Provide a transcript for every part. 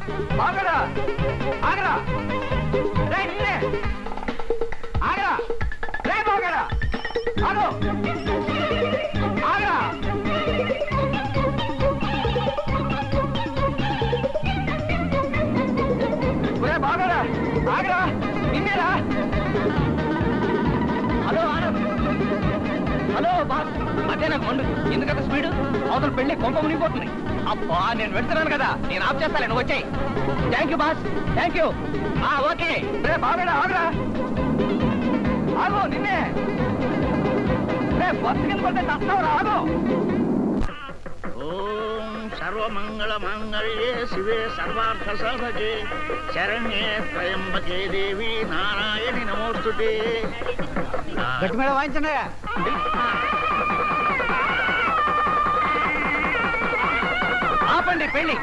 ఆగరా ఆగరా రే నిన్నే ఆగరా రే బాగరా ఆగు ఆగరా ఒరే బాగరా ఆగరా నిన్నేరా హలో ఆనంద్ హలో బాస్ అదే నాకు మండు ఎందుకంత స్పీడ్ అవతల పెళ్లి కొంప మునిగిపోతుంది అబ్బా నేను వెళ్తున్నాను కదా నేను ఆఫ్ చేస్తాను నువ్వు వచ్చాయి thank you boss thank you ఆ ఓకే రే బాగా ఆగరా ఆగు నిన్నే రే బస్సు కింద పడితే చస్తావురా ఆగు ఓం సర్వమంగళ మంగళ్యే శివే సర్వార్థ సాధకే శరణ్యే త్రయంబకే దేవి నారాయణి నమోస్తుతే గట్టి మీద వాయించండి ఆపండి పెళ్లి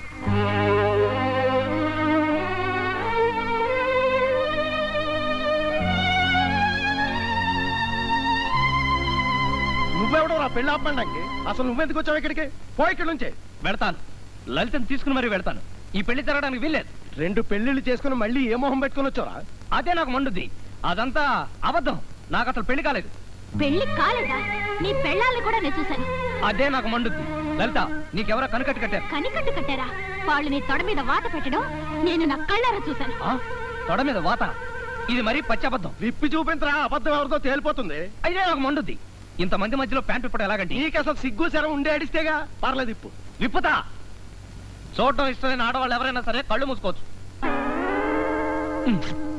నువ్వెవడో నా పెళ్లి ఆపడానికి అసలు నువ్వెందుకు వచ్చావు ఇక్కడికి పో ఇక్కడి నుంచే వెళ్తాను లలితను తీసుకుని మరీ వెళ్తాను ఈ పెళ్లి జరగడానికి వీల్లేదు రెండు పెళ్లిళ్ళు చేసుకుని మళ్ళీ ఏ మొహం పెట్టుకుని వచ్చారా అదే నాకు మండుద్ది అదంతా అబద్ధం నాకు అసలు పెళ్లి కాలేదు పెళ్లి కాలేదా నీ పెళ్ళాలని కూడా నేను చూశాను అదే నాకు మండుద్ది లలిత నీకెవరో కనకట్టు కట్టారు కనికట్టు కట్టారా వాళ్ళు నీ తొడ మీద వాత పెట్టడం నేను నా కళ్ళారా చూశాను ఆ? తొడ మీద వాత ఇది మరీ పచ్చబద్ధం విప్పి చూపించరా అబద్ధం ఎవరితో తేలిపోతుంది అదే నాకు మండుద్ది ఇంతమంది మధ్యలో ప్యాంట్ ఇప్పుడు ఎలాగండి నీకు అసలు సిగ్గు శరం ఉండే అడిస్తేగా పర్లేదు ఇప్పు విప్పుతా చూడటం ఇష్టమైన ఆడవాళ్ళు ఎవరైనా సరే కళ్ళు మూసుకోవచ్చు ఉమ్.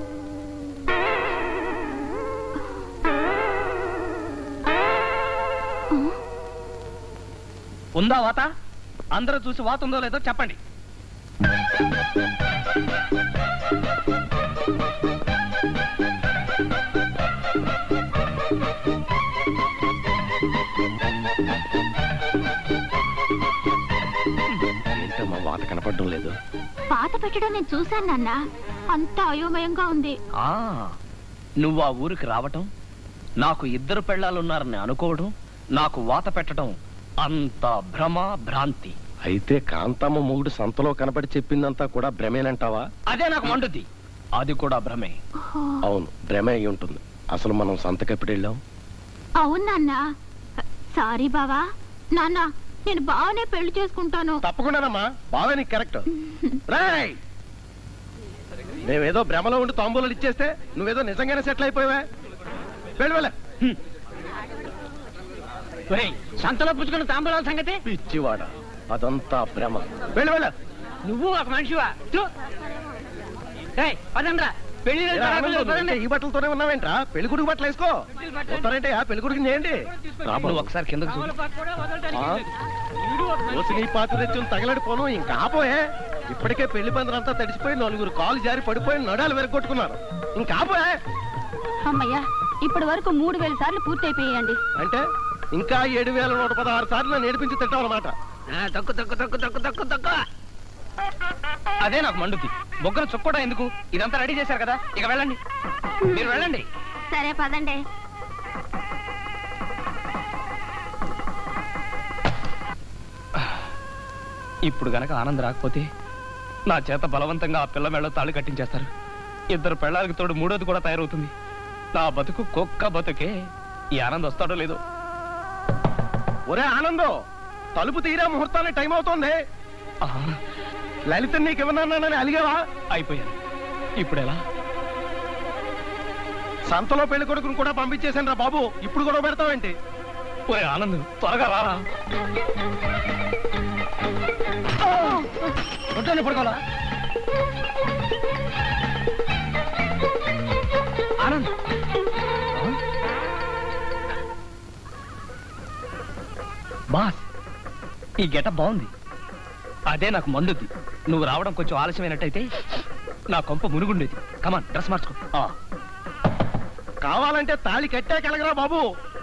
ఉందా వాత అందరూ చూసి వాత ఉందో లేదో చెప్పండి ఏంటమ్మా వాత కనపడడం లేదు పాత పెట్టడం నేను చూశాను నాన్న అంత అయోమయంగా ఉంది ఆ నువ్వు ఆ ఊరికి రావటం నాకు ఇద్దరు పెళ్ళాలున్నారని అనుకోవడం నాకు వాత పెట్టడం అంత భ్రమ భ్రాంతి అయితే కాంతమ్మ మొగుడు సంతలో కనపడి చెప్పిందంతా కూడా భ్రమేనంటావా అదే నాకు మండుద్ది అది కూడా భ్రమే ఓహో, అవును భ్రమే అయి ఉంటుంది అసలు మనం సంతకెప్పుడు వెళ్ళాం అవును నాన్న సారీ బావా నాన్న నేను బావనే పెళ్లి చేసుకుంటాను తప్పకుండానమ్మా బావే నీకు కరెక్ట్ రాయ్ మేమేదో భ్రమలో ఉండి తాంబూలాలు ఇచ్చేస్తే నువ్వేదో నిజంగానే సెటిల్ అయిపోయావే వెళ్ళి వెళ్ళ ఒరేయ్, సంతలో పుచ్చుకున్న తాంబూలాల సంగతి పిచ్చివాడ అదంతా భ్రమ వెళ్ళి వెళ్ళ నువ్వు ఒక మనిషివా చూ. ఏయ్, పదండ్రా పెళ్లి లేదు, ఏరా, పదండి, ఆనందం, పదండి. ఇంకా ఈ బట్టలతోనే ఉన్నావేంట్రా పెళ్లి కొడుకు బట్టలు వేసుకో వస్తారంటే ఆ పెళ్లి కొడుకుని చేయండి నువ్వు ఒకసారి కిందకు చూడు ఆ? ఓసి నీ పాత తెచ్చుని తగలడిపోను ఇంకా ఆపోయే ఇప్పటికే పెళ్లి పందిరంతా తడిసిపోయి నలుగురు కాలు జారి పడిపోయి నడాలు వెరగొట్టుకున్నారు ఇంకా ఆపోయే అమ్మయ్యా ఇప్పటి వరకు మూడు వేల సార్లు పూర్తయిపోయాయండి అంటే ఇంకా ఏడు వేల నూట పదహారు సార్లు నన్ను ఏడిపించి తిట్టావన్నమాట తక్కు తక్కు తక్కు తక్కు తక్కు తక్కు అదే నాకు మండుద్ది బొగ్గలు చుక్కోవడం ఎందుకు ఇదంతా రెడీ చేశారు కదా ఇక వెళ్ళండి మీరు వెళ్ళండి సరే పదండి ఇప్పుడు గనక ఆనంద్ రాకపోతే నా చేత బలవంతంగా ఆ పిల్ల మెళ్ళ తాళి కట్టించేస్తారు ఇద్దరు పెళ్ళాలకు తోడు మూడోది కూడా తయారవుతుంది నా బతుకు కుక్క బతుకే ఈ ఆనంద్ వస్తాడో లేదో ఒరే ఆనందం తలుపు తీరా ముహూర్తానికి టైం అవుతోంది ఆ, లలిత నీకేమన్నానని అలిగావా అయిపోయాను ఇప్పుడు ఎలా సంతలో పెళ్లి కొడుకుని కూడా పంపించేశాను రా బాబు ఇప్పుడు కూడా పెడతావేంటి ఓయ్ ఆనంద్ త్వరగా రారా ఒంటోని పడుకోవాలా ఆనంద్ బాస్ ఈ గెట బాగుంది అదే నాకు మండుద్ది నువ్వు రావడం కొంచెం ఆలస్యమైనట్టయితే నా కొంప మునుగుండేది కమాన్ డ్రెస్ మార్చుకో ఆ. కావాలంటే తాళి కట్టాకెళ్ళగరా బాబు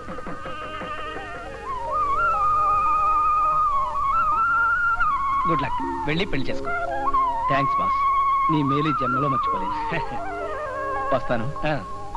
గుడ్ లక్ వెళ్ళి పెళ్లి చేసుకో థ్యాంక్స్ బాస్ నీ మేలు ఈ జన్మలో మర్చిపోలేదు వస్తాను ఆ,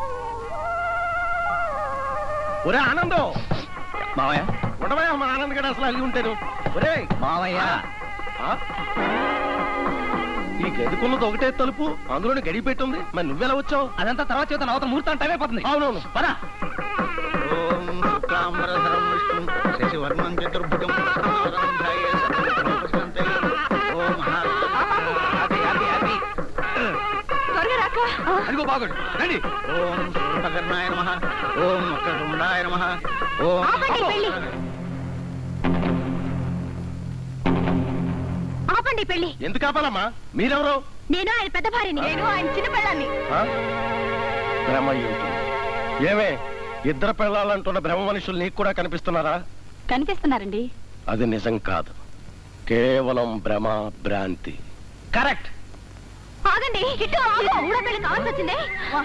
ఒరే ఆనందం మావయ్య ఉండవయ్యా మా ఆనంద్ గడ అసలు అలిగి ఉంటాను ఒరే మావయ్య ఆ? ఈ గదికున్నది ఒకటే తలుపు అందులోనే గడి పెట్టుంది మరి నువ్వెలా వచ్చావు అదంతా తర్వాత చేత అవతల ముహూర్తం టైం అయిపోతుంది అవునవును పద ఓం శుక్లాంబరధరం విష్ణు శశివర్ణం చతుర్భుజం ప్రసన్నవదనం ధ్యాయే సర్వవిఘ్నోపశాంతయే. ఓం మహా- అది, అది, అది. త్వరగా రాక అదిగో బాగుండు రండి ఓం సూర్పకర్ణాయ నమః ఓం వక్రతుండాయ నమః ఓం ఆపండి పెళ్లి ఆపండి పెళ్లి ఎందుకు ఆపాలమ్మా మీరెవరు నేను ఆయన పెద్ద భార్యని నేను ఆయన చిన్న పెళ్ళాన్ని ఆ? భ్రమ ఏంటి? ఏమే ఇద్దరు పిల్లలంటున్న భ్రమ మనుషులు నీకు కూడా కనిపిస్తున్నారా కనిపిస్తున్నారండి అది నిజం కాదు కేవలం భ్రమ భ్రాంతి కరెక్ట్ ఆగండి ఇటు ఆగు. మూడో పెళ్లి కావాల్సి వచ్చింది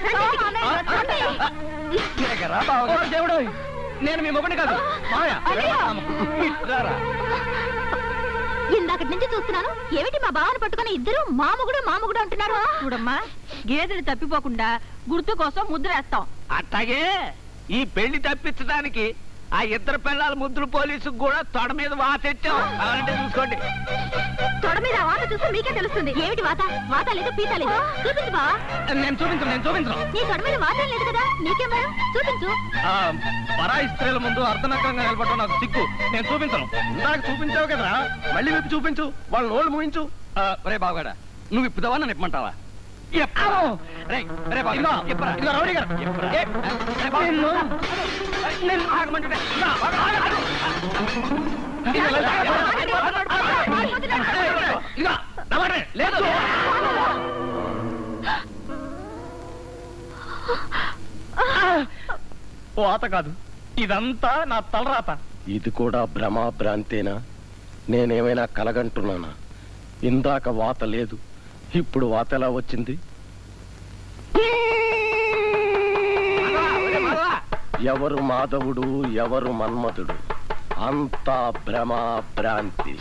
రండి. దేవుడు నేను మీ మొగుడిని కాదు మాయా అయ్యో. రారా ఇందాకటి నుంచి చూస్తున్నాను ఏమిటి మా బావను పట్టుకొని ఇద్దరు మామగుడు మామగుడు అంటున్నారు చూడమ్మా గేదెలు తప్పిపోకుండా గుర్తు కోసం ముద్రేస్తాం అట్లాగే ఈ పెళ్లి తప్పించడానికి ఆ ఇద్దరు పిల్లల ముద్దులు పోలీసుకు కూడా తొడ మీద వాతెచ్చాం కావాలంటే చూసుకోండి తొడ మీద ఆ వాత చూస్తే మీకే తెలుస్తుంది ఏమిటి వాత వాత లేదు పీత లేదు చూపించు బా నేను చూపించను నేను చూపించను నీ తొడ మీద వాత లేదు కదా నీకేం భయం చూపించు ఆ, పరాయి స్త్రీల ముందు అర్ధనగ్నంగా నిలబడటం నాకు సిగ్గు నేను చూపించను ఇందాక చూపించావు కదరా మళ్ళీ విప్పి చూపించు వాళ్ళ నోళ్ళు ముగించు ఆ, రే బావగాడా నువ్వు ఇప్పుదావా నన్ను ఇప్పమంటావా ఎప్పుడు? రేయ్, రే బావ, ఇప్పురా. ఇదిగో రౌడీ గారు. ఏ, రే బావ, నిన్ను- నిన్ను ఆగమంటుంటే. నా, ఆగు, ఆగు, ఆగు. ఇదిగో, ఇదిగో, నా మాట విను. లేదు ఓ ఆత కాదు ఇదంతా నా తలరాత ఇది కూడా భ్రమ భ్రాంతేనా నేనేమైనా కలగంటున్నానా ఇందాక వాత లేదు ఇప్పుడు వాత ఎలా వచ్చింది ఎవరు మాధవుడు ఎవరు మన్మధుడు అంతా భ్రమ భ్రాంతి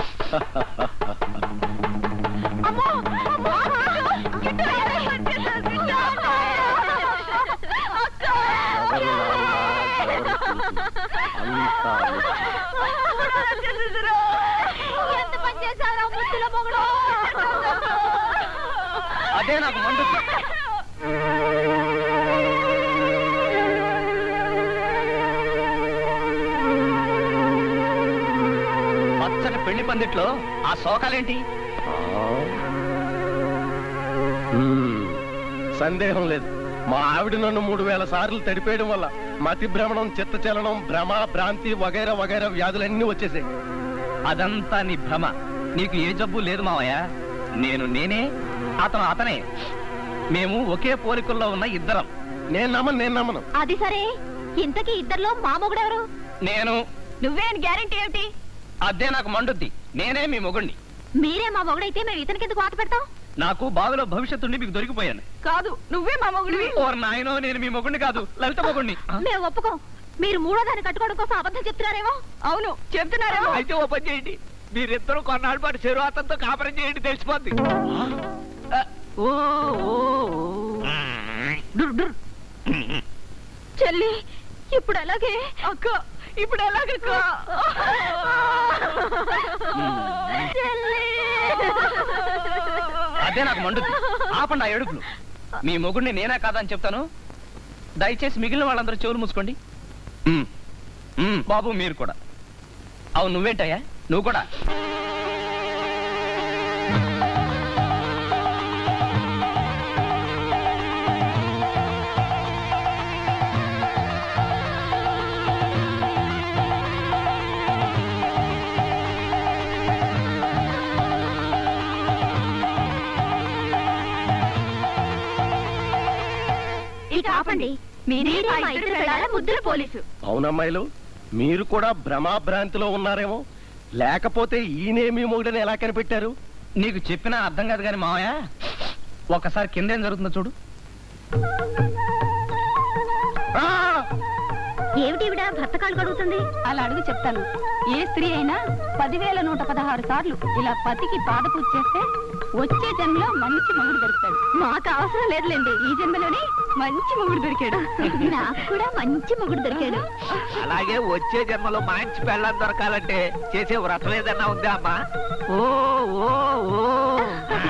ఎవరు నాన్న, ఎవరు కూతురు, అంతా నిత్యం. ఎంత పని చేశారా ముద్దుల మొగుడు అదే నాకు మండుతుంది పచ్చని పెళ్లి పందిట్లో ఆ శోకాలేంటి ఆ? మ్మ్. సందేహం లేదు మా ఆవిడ నన్ను మూడు వేల సార్లు తడిపేయడం వల్ల మతి భ్రమణం చిత్తచలనం భ్రమ భ్రాంతి వగైరా వగైరా వ్యాధులన్నీ వచ్చేసాయి అదంతా నీ భ్రమ నీకు ఏ జబ్బు లేదు మావయ్య నేను నేనే అతను అతనే మేము ఒకే పోలికల్లో ఉన్న ఇద్దరం నేను నమ్మను నేను నమ్మను అది సరే ఇంతకీ ఇద్దర్లో మా మొగుడెవరు నేను నువ్వేం గ్యారెంటీ ఏమిటి అదే నాకు మండుద్ది నేనే మీ మొగుణ్ణి మీరే మా మొగుడైతే మేము ఇతనికి ఎందుకు వాత పెడతాం నాకు బావిలో భవిష్యత్తుండి మీకు దొరికిపోయాను కాదు నువ్వే మా మొగుడివి ఓర్ నాయనో నేను మీ మొగుణ్ణి కాదు లలిత మొగుణ్ణి మేము ఒప్పుకోం మీరు మూడో దాన్ని కట్టుకోవడం కోసం అబద్ధం చెప్తున్నారేమో అవును చెప్తున్నారేమో అయితే ఓ పని చేయండి మీరిద్దరూ కొన్నాళ్ళ పాటు శరీరాతంతో కాపురం చేయండి తెలిసిపోద్ది ఓ ఓ, ఓ. డుర్, డుర్. చెల్లి ఇప్పుడు అలాగే అక్క ఇప్పుడు ఎలాగక్క చెల్లి అదే నాకు మండుద్ది ఆపండి ఆ ఏడుపులు మీ మొగుడిని నేనే కాదని చెప్తాను దయచేసి మిగిలిన వాళ్ళందరూ చెవులు మూసుకోండి ఉమ్. ఉమ్, బాబు మీరు కూడా అవును నువ్వేంటయ్యా నువ్వు కూడా ఇక ఆపండి మీరే మా ఇద్దరు వెళ్ళాల ముద్దుల పోలీసు అవునమ్మాయిలు మీరు కూడా భ్రమ భ్రాంతిలో ఉన్నారేమో లేకపోతే ఈయనే మీ మొగుడని ఎలా కనిపెట్టారు నీకు చెప్పినా అర్థం కాదు కానీ మావయ్య ఒకసారి కింద ఏం జరుగుతుందో చూడు ఆ! ఏమిటి ఈవిడ భర్త కాలు కడుగుతుంది అలా అడుగు చెప్తాను ఏ స్త్రీ అయినా పదివేల నూట పదహారు సార్లు ఇలా పతికి పాదపూజ చేస్తే వచ్చే జన్మలో మంచి మొగుడు దొరుకుతాడు మాకు అవసరం లేదులేండి ఈ జన్మలోనే మంచి మొగుడు దొరికాడు నాకు కూడా మంచి మొగుడు దొరికాడు అలాగే వచ్చే జన్మలో మంచి పెళ్ళం దొరకాలంటే చేసే వ్రతం ఏదన్నా ఉందా అమ్మా ఓ ఓ ఓ